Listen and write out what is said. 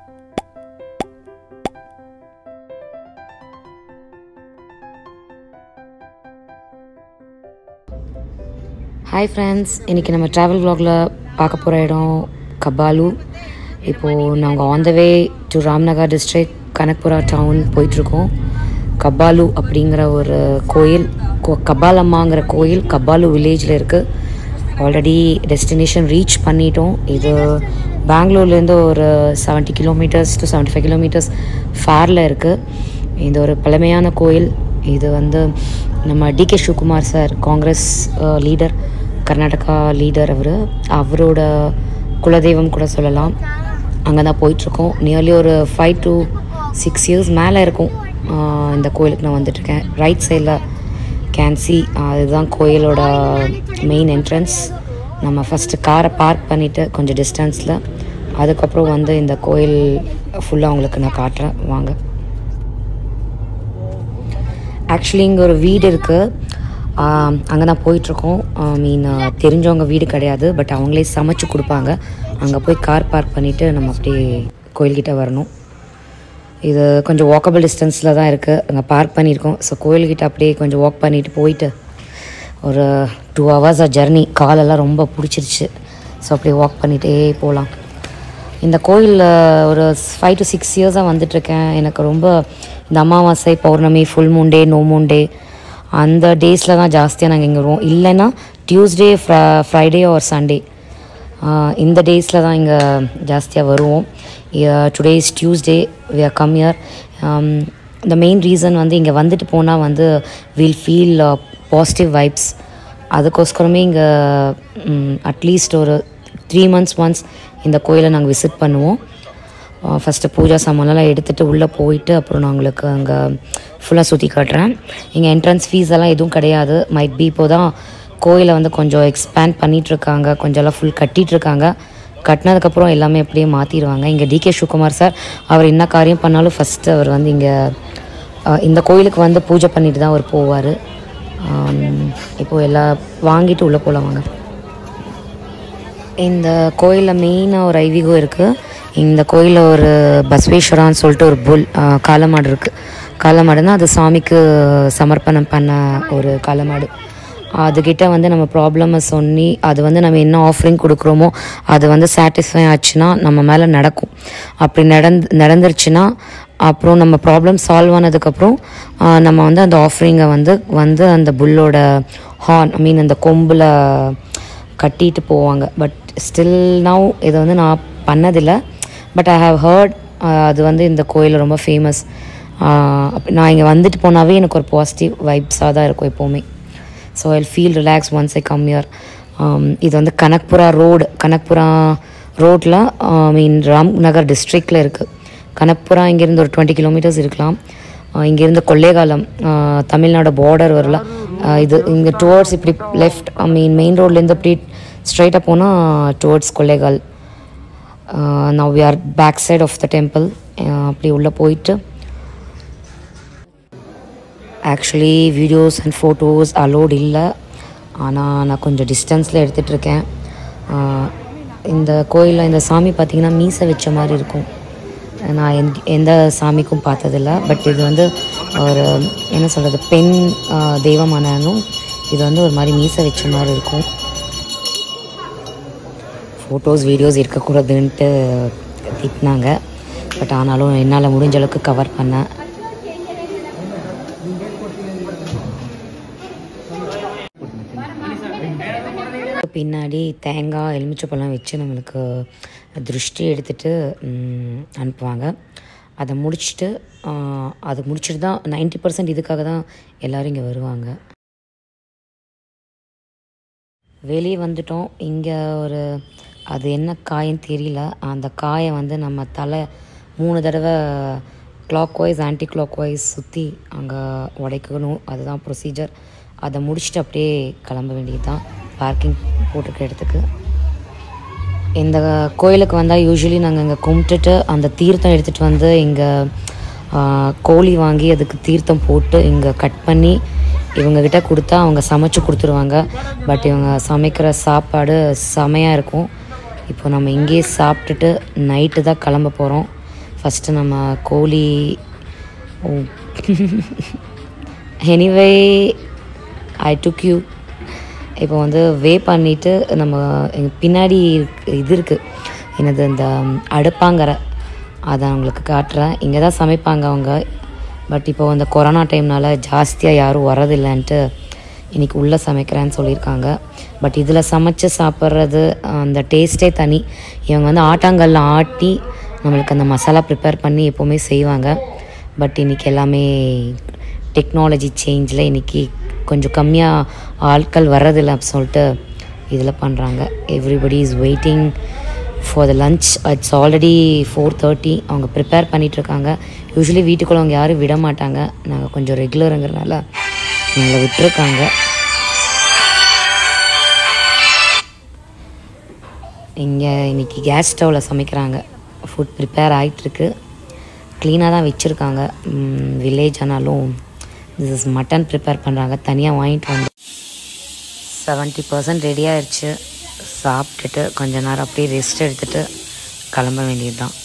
hi friends இன்றைக்கி நம்ம travel vlogல பார்க்க போகிற இடம் கபாலு இப்போது நாங்கள் on the way to Ramnagar district Kanakapura town போயிட்டுருக்கோம் கபாலு அப்படிங்கிற ஒரு கோயில் கோ- கபாலம்மாங்கிற கோயில் கபாலு வில்லேஜில் இருக்குது ஆல்ரெடி டெஸ்டினேஷன் ரீச் பண்ணிட்டோம் இது பெங்களூர்லேருந்து ஒரு seventy kilometers to seventy five kilometers ஃபேரில் இருக்குது இது ஒரு பழமையான கோயில் இது வந்து நம்ம DK Shivakumar sir Congress leader Karnataka leader அவர் அவரோட குலதெய்வம் கூட சொல்லலாம் அங்கே தான் போயிட்டுருக்கோம் நியர்லி ஒரு ஃபைவ் டு சிக்ஸ் இயர்ஸ் மேலே இருக்கும் அஹ், இந்த கோயிலுக்கு நான் வந்துட்டுருக்கேன் ரைட் சைடில் கேன்சி அதுதான் கோயிலோட மெயின் என்ட்ரன்ஸ் நம்ம ஃபஸ்ட்டு காரை பார்க் பண்ணிவிட்டு கொஞ்சம் டிஸ்டன்ஸில் அதுக்கப்புறம் வந்து இந்த கோயில் ஃபுல்லாக உங்களுக்கு நான் காட்டுறேன் வாங்க ஆக்சுவலி இங்கே ஒரு வீடு இருக்குது அங்கே தான் போயிட்டுருக்கோம் மீன் தெரிஞ்சவங்க வீடு கிடையாது பட் அவங்களே சமைச்சு கொடுப்பாங்க அங்கே போய் கார் பார்க் பண்ணிவிட்டு நம்ம அப்படியே கோயில்கிட்ட வரணும் இது கொஞ்சம் வாக்கபிள் டிஸ்டன்ஸில் தான் இருக்குது அங்கே பார்க் பண்ணியிருக்கோம் ஸோ கோயில்கிட்ட அப்படியே கொஞ்சம் வாக் பண்ணிட்டு போயிட்டு ஒரு டூ ஹவர்ஸ் ஜர்னி காலெல்லாம் ரொம்ப பிடிச்சிருச்சு ஸோ அப்படியே வாக் பண்ணிகிட்டே போகலாம் இந்த கோயிலில் ஒரு ஃபைவ் டு சிக்ஸ் இயர்ஸாக வந்துட்டுருக்கேன் எனக்கு ரொம்ப இந்த அமாவாசை பௌர்ணமி full moon day no moon day அந்த டேஸில் தான் ஜாஸ்தியாக நாங்கள் இங்கே வருவோம் இல்லைன்னா Tuesday Fri Friday or Sunday இந்த டேஸில் தான் இங்கே ஜாஸ்தியாக வருவோம் today is Tuesday we are come here the main reason வந்து இங்கே வந்துட்டு போனால் வந்து வில் ஃபீல் பாசிட்டிவ் வைப்ஸ் அதுக்கோஸ்கரமே இங்கே அட்லீஸ்ட் ஒரு த்ரீ மந்த்ஸ் ஒன்ஸ் இந்த கோயிலை நாங்கள் விசிட் பண்ணுவோம் ஃபஸ்ட்டு பூஜா சாமான்லாம் எடுத்துகிட்டு உள்ளே போயிட்டு அப்புறம் நான் உங்களுக்கு அங்கே ஃபுல்லாக சுற்றி காட்டுறேன் இங்கே என்ட்ரன்ஸ் ஃபீஸ் எல்லாம் எதுவும் கிடையாது மைட் பி இப்போ தான் கோயிலை வந்து கொஞ்சம் எக்ஸ்பேண்ட் பண்ணிகிட்ருக்காங்க கொஞ்சம் எல்லாம் ஃபுல் கட்டிகிட்ருக்காங்க கட்டினதுக்கப்புறம் எல்லாமே அப்படியே மாற்றிடுவாங்க இங்கே டிகே சிவகுமார் சார் அவர் என்ன காரியம் பண்ணாலும் ஃபஸ்ட்டு அவர் வந்து இங்கே இந்த கோயிலுக்கு வந்து பூஜை பண்ணிட்டு தான் அவர் போவார் இப்போது எல்லாம் வாங்கிட்டு உள்ளே போகலாம் வாங்க இந்த கோயிலில் மெயினாக ஒரு ஐதீகம் இருக்குது இந்த கோயிலில் ஒரு பஸ்வேஸ்வரான்னு சொல்லிட்டு ஒரு புல் ஆ, காளமாடு இருக்குது காளமாடுனா அது சாமிக்கு சமர்ப்பணம் பண்ண ஒரு காளமாடு அதுக்கிட்ட வந்து நம்ம ப்ராப்ளமை சொல்லி அது வந்து நம்ம என்ன ஆஃபரிங் கொடுக்குறோமோ அது வந்து சாட்டிஸ்ஃபை ஆச்சுன்னா நம்ம மேலே நடக்கும் அப்படி நடந்து நடந்துருச்சுன்னா அப்புறம் நம்ம ப்ராப்ளம் சால்வ் ஆனதுக்கப்புறம் ஆ, நம்ம வந்து அந்த ஆஃபரிங்கை வந்து வந்து அந்த புல்லோட ஹார்ன் ஐ மீன் அந்த கொம்பில் கட்டிட்டு போவாங்க பட் ஸ்டில் நவ் இதை வந்து நான் பண்ணதில்லை பட் ஐ ஹாவ் ஹர்ட் அது வந்து இந்த கோயில் ரொம்ப ஃபேமஸ் நான் இங்கே வந்துட்டு போனாவே எனக்கு ஒரு பாசிட்டிவ் வைப்ஸாக தான் இருக்கும் எப்போவுமே so I feel relax once I come here இது வந்து கனக்புரா ரோடு கனக்புரா ரோட்டில் மீன் ராம்நகர் டிஸ்ட்ரிக்டில் இருக்குது கனக்புரா இங்கேருந்து ஒரு டுவெண்ட்டி கிலோமீட்டர்ஸ் இருக்கலாம் ஆஹ் இங்கேருந்து கொள்ளைகாலம் ஆஹ் தமிழ்நாடு பார்டர் வரல ஆஹ் இது இங்கே டுவர்ட்ஸ் இப்படி லெஃப்ட் ஐ மீன் மெயின் ரோட்லேருந்து அப்படி ஸ்ட்ரைட்டாக போனால் towards Kollegal now we are back side of the temple அப்படி உள்ளே போயிட்டு actually videos and photos a lot இல்லை ஆனால் நான் கொஞ்சம் டிஸ்டன்ஸில் எடுத்துகிட்டு இருக்கேன் ஆஹ் இந்த கோயிலில் இந்த சாமி பார்த்தீங்கன்னா மீசை வச்ச மாதிரி இருக்கும் நான் எந்த எந்த சாமிக்கும் பார்த்ததில்ல பட் இது வந்து ஒரு என்ன சொல்கிறது பெண் ஆஹ் தெய்வமானாலும் இது வந்து ஒரு மாதிரி மீசை வச்ச மாதிரி இருக்கும் ஃபோட்டோஸ் வீடியோஸ் இருக்கக்கூடாதுன்ட்டு திட்டினாங்க பட் ஆனாலும் என்னால் முடிஞ்ச அளவுக்கு கவர் பண்ணேன் பின்னாடி தேங்காய் எலுமிச்சப்பழம் வச்சு நம்மளுக்கு திருஷ்டி எடுத்துட்டு ம், அனுப்புவாங்க அதை முடிச்சுட்டு ஆ, அதை முடிச்சுட்டு தான் நைன்ட்டி பர்சன்ட் இதுக்காக தான் எல்லோரும் இங்கே வருவாங்க வெளியே வந்துட்டோம் இங்கே ஒரு அது என்ன காயின்னு தெரியல அந்த காயை வந்து நம்ம தலை மூணு தடவை clockwise anticlockwise சுற்றி அங்கே உடைக்கணும் அதுதான் ப்ரொசீஜர் அதை முடிச்சுட்டு அப்படியே கிளம்ப வேண்டியது தான் பார்க்கிங் போட்டிருக்க இடத்துக்கு இந்த கோயிலுக்கு வந்தால் யூஸ்வலி நாங்கள் இங்கே கும்பிட்டுட்டு அந்த தீர்த்தம் எடுத்துகிட்டு வந்து இங்கே கோழி வாங்கி அதுக்கு தீர்த்தம் போட்டு இங்கே கட் பண்ணி இவங்கக்கிட்ட கொடுத்தா அவங்க சமைச்சு கொடுத்துருவாங்க பட் இவங்க சமைக்கிற சாப்பாடு செமையாக இருக்கும் இப்போ நம்ம இங்கேயே சாப்பிட்டுட்டு நைட்டு தான் கிளம்ப போகிறோம் ஃபஸ்ட்டு நம்ம கோழி ஓ எனிவே ஐ டுக் யூ இப்போ வந்து வே பண்ணிவிட்டு நம்ம எங்க பின்னாடி இருக்கு- இது இருக்குது என்னது இந்த அடுப்பாங்கரை அதை உங்களுக்கு காட்டுறேன் இங்கே தான் சமைப்பாங்க அவங்க பட் இப்போ அந்த கொரோனா டைம்னால ஜாஸ்தியாக யாரும் வரதில்லைன்ட்டு இன்றைக்கி உள்ளே சமைக்கிறேன்னு சொல்லியிருக்காங்க பட் இதில் சமைச்சு சாப்பிட்றது அந்த டேஸ்ட்டே தனி இவங்க வந்து ஆட்டாங்கல்ல ஆட்டி நம்மளுக்கு அந்த மசாலா ப்ரிப்பேர் பண்ணி எப்போவுமே செய்வாங்க பட் இன்றைக்கி எல்லாமே டெக்னாலஜி சேஞ்சில் இன்றைக்கி கொஞ்சம் கம்மியாக ஆட்கள் வர்றதில்லை அப்படி சொல்லிட்டு இதில் பண்ணுறாங்க everybody is waiting for the lunch it's already four thirty அவங்க ப்ரிப்பேர் பண்ணிகிட்ருக்காங்க யூஸ்வலி வீட்டுக்குள்ளே அவங்க யாரும் விட மாட்டாங்க நாங்கள் கொஞ்சம் ரெகுலருங்கிறனால எங்களை விட்டுருக்காங்க இங்கே இன்னைக்கு கேஸ் ஸ்டவ்வில் சமைக்கிறாங்க ஃபுட் ப்ரிப்பேர் ஆகிட்டுருக்கு க்ளீனாக தான் வச்சுருக்காங்க வில்லேஜ் ஆனாலும் திஸ் இஸ் மட்டன் ப்ரிப்பேர் பண்ணுறாங்க தனியாக வாங்கிட்டு வந்து செவன்ட்டி பர்சன்ட் ரெடி ஆயிடுச்சு சாப்பிட்டுட்டு கொஞ்ச நேரம் அப்படியே ரெஸ்ட் எடுத்துகிட்டு கிளம்ப வேண்டியது தான்